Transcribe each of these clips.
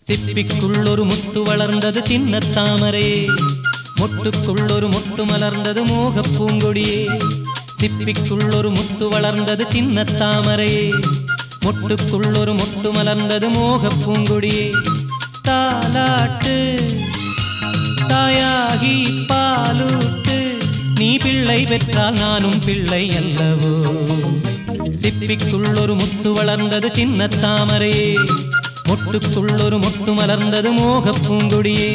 சிப்பிக்குள் ஒரு முத்து வளர்ந்தது சின்ன தாமரையே மொட்டுக்குள் ஒரு முட்டு மலர்ந்தது மோகப் பூங்கொடியே சிப்பிக்குள் ஒரு முத்து வளர்ந்தது சின்ன தாமரையே மொட்டுக்குள் ஒரு முட்டு மலர்ந்தது மோகப் பூங்கொடியே தாலாட்டு தாயாகி பாலூட்டு நீ பிள்ளை பெற்றால் நானும் பிள்ளை அல்லவோ சிப்பிக்குள் ஒரு முத்து வளர்ந்தது சின்ன தாமரையே மொட்டுக்குள் ஒரு மொட்டு மலர்ந்தது மோகப் பூங்கொடியே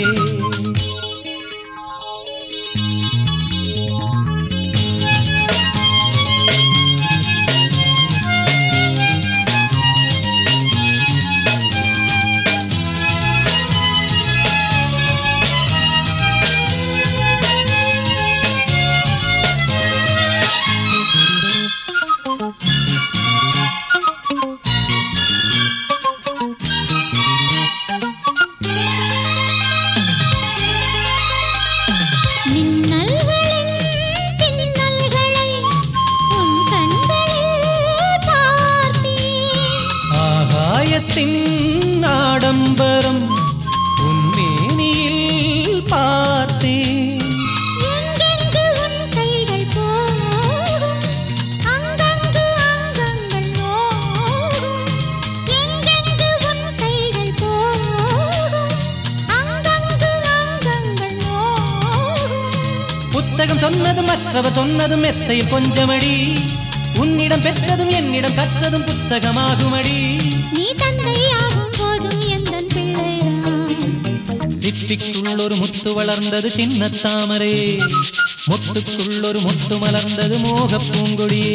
மின்னல்களின் பின்னல்களை உன் கண்களில் பார்த்தேன் ஆகாயத்தின் ஆடம்பரம் உன்மேனியில் பார்த்தேன் எங்கெங்கு உன் கைகள் போகும் அங்கங்கு அங்கங்கள் நோகும் எங்கெங்கு உன் கைகள் போகும் அங்கங்கு அங்கங்கள் நோகும் புத்தகம் சொன்னதும் மற்றவர் சொன்னதும் மெத்தையில் கொஞ்சமடி உன்னிடம் பெற்றதும் என்னிடம் கற்றதும் புத்தகமாகுமடி நீ தந்தையாகும் போதும் எந்தன் பிள்ளைதான் சிப்பிக்குள் ஒரு முத்து வளர்ந்தது சின்ன தாமரை மொட்டுக்குள் ஒரு மொட்டு மலர்ந்தது மோகப் பூங்கொடியே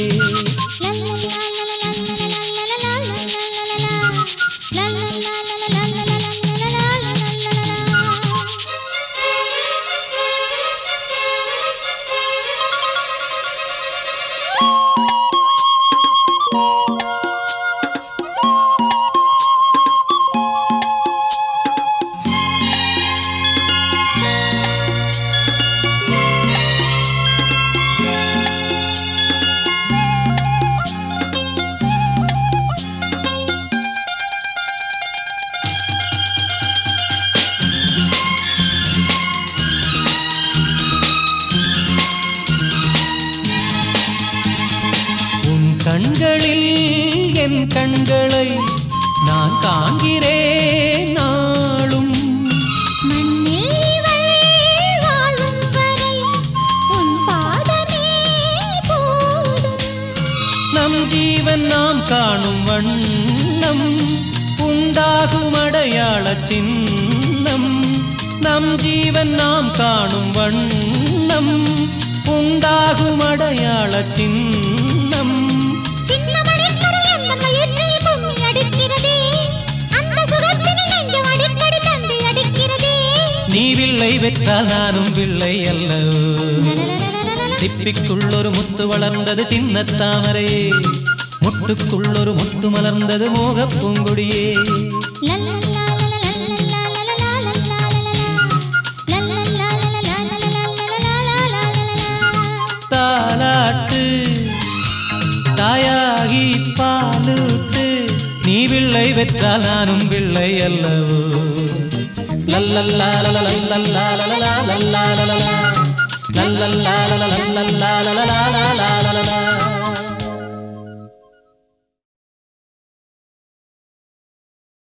உன் கண்களில் என் கண்களை நான் காண்கிறேன் நாளும் மண்ணில் இவள் வாழும் வரை உன் பாதமே போதும் நம் ஜீவன் நாம் காணும் வண்ணம் உண்டாகும் அடையாள சின்னம் நம் ஜீவன் நாம் காணும் வண்ணம் உண்டாகும் அடையாள சின்னம் சின்ன மணிக்கரை அந்த மயிற்றில் கும்மி அடிக்கிறதே அந்த சுகத்தினில் நெஞ்சம் அடிக்கடி தந்தி அடிக்கிறதே நீ வில்லை வெற்றால் நானும் வில்லை அல்ல சிப்பிக்குள் ஒரு முத்து வளர்ந்தது சின்ன தாமரையே முட்டுக்குள் ஒரு முத்து மலர்ந்தது மோகப் பூங்கொடியே தாலாட்டு தாயாகி பாலூட்டு நீ வில்லை வெற்றால் நானும் வில்லை அல்லவோ லல்லல்லா லலலல்லல்லா லலலா லல்லா லலலா. லல்லல்லா லலலல்லல்லா லலலா